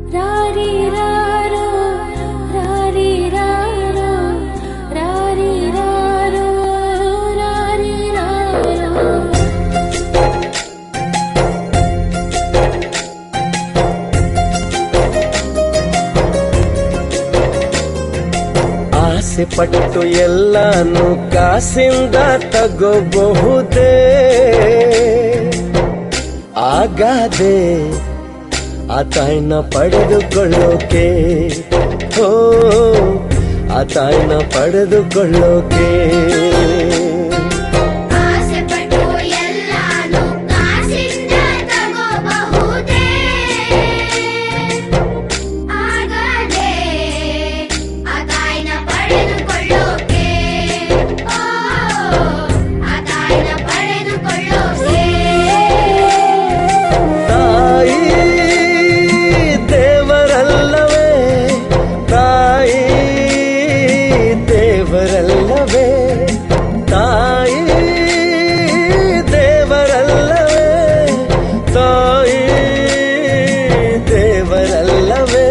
ರಾರಿ ರಾರೋ ರಾರಿ ರಾರೋ ರಾರಿ ರಾರೋ ರಾರಿ ರಾರೋ ಆಸೆ ಪಟ್ಟು ಎಲ್ಲಾನು ಕಾಸಿಂದ ತಗೋಬಹುದೇ ಆಗಾದೆ ಆ ತಾಯಿನ ಪಡೆದುಕೊಳ್ಳೋಕೆ ಹೋ ಆ ತಾಯಿನ ಪಡೆದುಕೊಳ್ಳೋಕೆ ಆಸೆ ಪಟ್ಟು ಎಲ್ಲಾನು ಕಾಸಿಂದ ತಗೋಬಹುದೇ ಆಗಲೇ ಆ ತಾಯಿನ ಪಡೆದುಕೊಳ್ಳೋಕೆ ಓ ಆ ತಾಯಿನ ಪಡೆದುಕೊಳ್ಳೋಕೆ ತಾಯಿ ದೇವರಲ್ಲವೇ ತಾಯಿ ದೇವರಲ್ಲವೇ ತಾಯಿ ದೇವರಲ್ಲವೇ ತಾಯಿ ದೇವರಲ್ಲವೇ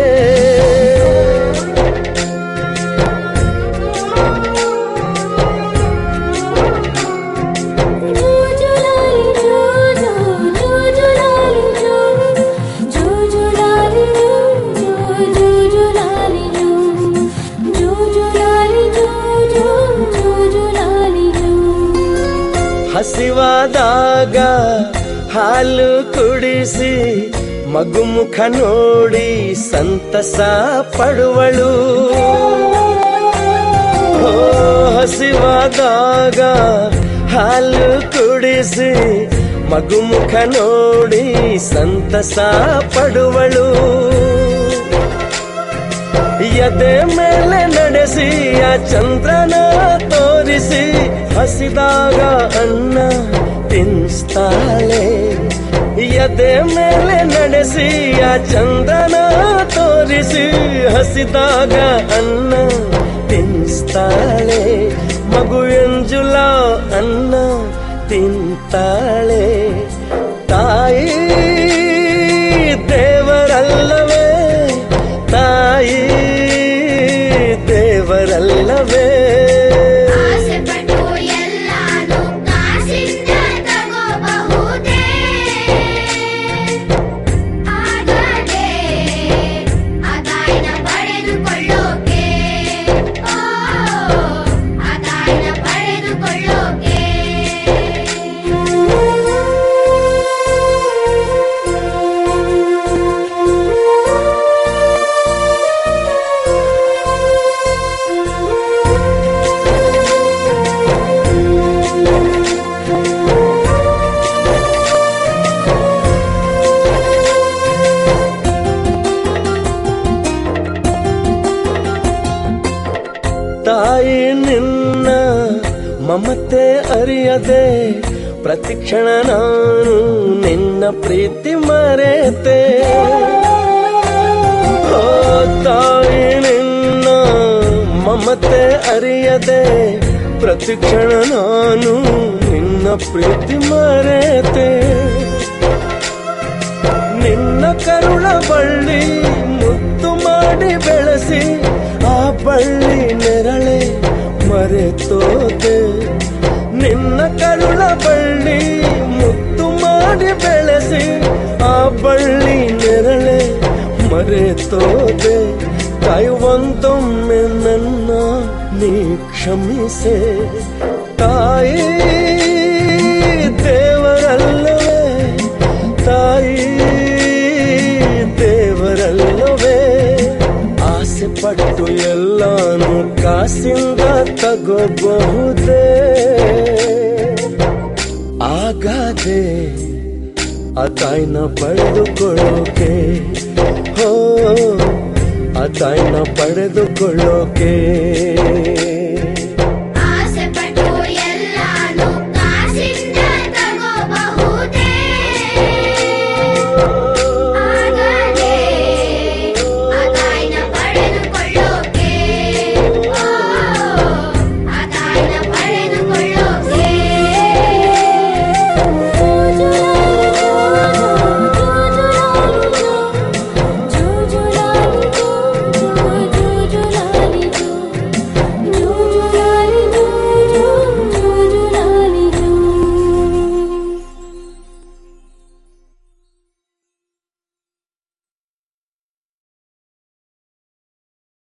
ಜೂಜುಲಾಲಿ ಜೂಜು ಜೂಜುಲಾಲಿ ಜೂ ಜೂಜುಲಾಲಿ ಜೂ ಜೂಜುಲಾಲಿ ಜೂ ಜೂಜುಲಾಲಿ ಜೂ ಜೂಜುಲಾಲಿ ಜೂ ಹಸಿವಾದಾಗ ಹಾಲು ಕುಡಿಸಿ ಮಗು ಮುಖ ನೋಡಿ ಸಂತಸ ಪಡುವಳು ಓ ಹಸಿವಾದಾಗ ಹಾಲು ಕುಡಿಸಿ ಮಗು ಮುಖ ನೋಡಿ ಸಂತಸ ಪಡುವಳು ಎದೆ ಮೇಲೆ ನಡೆಸಿ ಆ ಚಂದ್ರನ ತೋರಿಸಿ ಹಸಿದಾಗ ಅನ್ನ ತಿನ್ಸ್ತಾಳೆ ಎದೆ ಮೇಲೆ ನಡೆಸಿ ಆ ಚಂದ್ರನ ತೋರಿಸಿ ಹಸಿದಾಗ ಅನ್ನ ತಿನ್ಸ್ತಾಳೆ ಮಗು ಎಂಜುಲ ಅನ್ನ ತಿಂತಾಳೆ ತಾಯಿ ದೇವರಲ್ಲವೇ ತಾಯಿ ದೇವರಲ್ಲವೇ ಆಸೆ ಪಟ್ಟು ಎಲ್ಲಾನು ಕಾಸಿಂದ ತಗೋಬಹುದೇ ಆಗಲೇ ಆ ತಾಯಿನ ಪಡೆದುಕೊಳ್ಳೋಕೆ ಓ ಆ ತಾಯಿನ ಪಡೆದುಕೊಳ್ಳೋಕೆ ತಾಯಿ ನಿನ್ನ ಮಮತೆ ಅರಿಯದೆ ಪ್ರತಿಕ್ಷಣ ನಾನು ನಿನ್ನ ಪ್ರೀತಿ ಮರೆತೆ ಓ ತಾಯಿ ನಿನ್ನ ಮಮತೆ ಅರಿಯದೆ ಪ್ರತಿಕ್ಷಣ ನಾನು ನಿನ್ನ ಪ್ರೀತಿ ಮರೆತೆ ನಿನ್ನ ಕರುಳ ಬಳ್ಳಿ ಮುತ್ತು ಮಾಡಿ ಬೆಳೆಸಿ ಆ ಬಳ್ಳಿ ನೆರಳೆ ಮರೆತೋದೆ ನಿನ್ನ ಕರುಳ ಬಳ್ಳಿ ಮುತ್ತು ಮಾಡಿ ಬೆಳೆಸಿ ಆ ಬಳ್ಳಿ ನೆರಳೆ ಮರೆತೋದೆ ಕಾಯುವಂತೊಮ್ಮೆ ನನ್ನ ನೀ ಕ್ಷಮಿಸೆ ತಾಯಿ ದೇವರಲ್ಲವೇ ತಾಯಿ ದೇವರಲ್ಲವೇ ಆಸೆ ಪಟ್ಟು ಎಲ್ಲಾನು ಕಾಸಿಂದ ತಗೋಬಹುದೇ ಆಗಾದೆ ಆ ತಾಯಿನ ಪಡೆದುಕೊಳ್ಳೋಕೆ ಹೋ ಆ ತಾಯಿನ ಪಡೆದುಕೊಳ್ಳೋಕೆ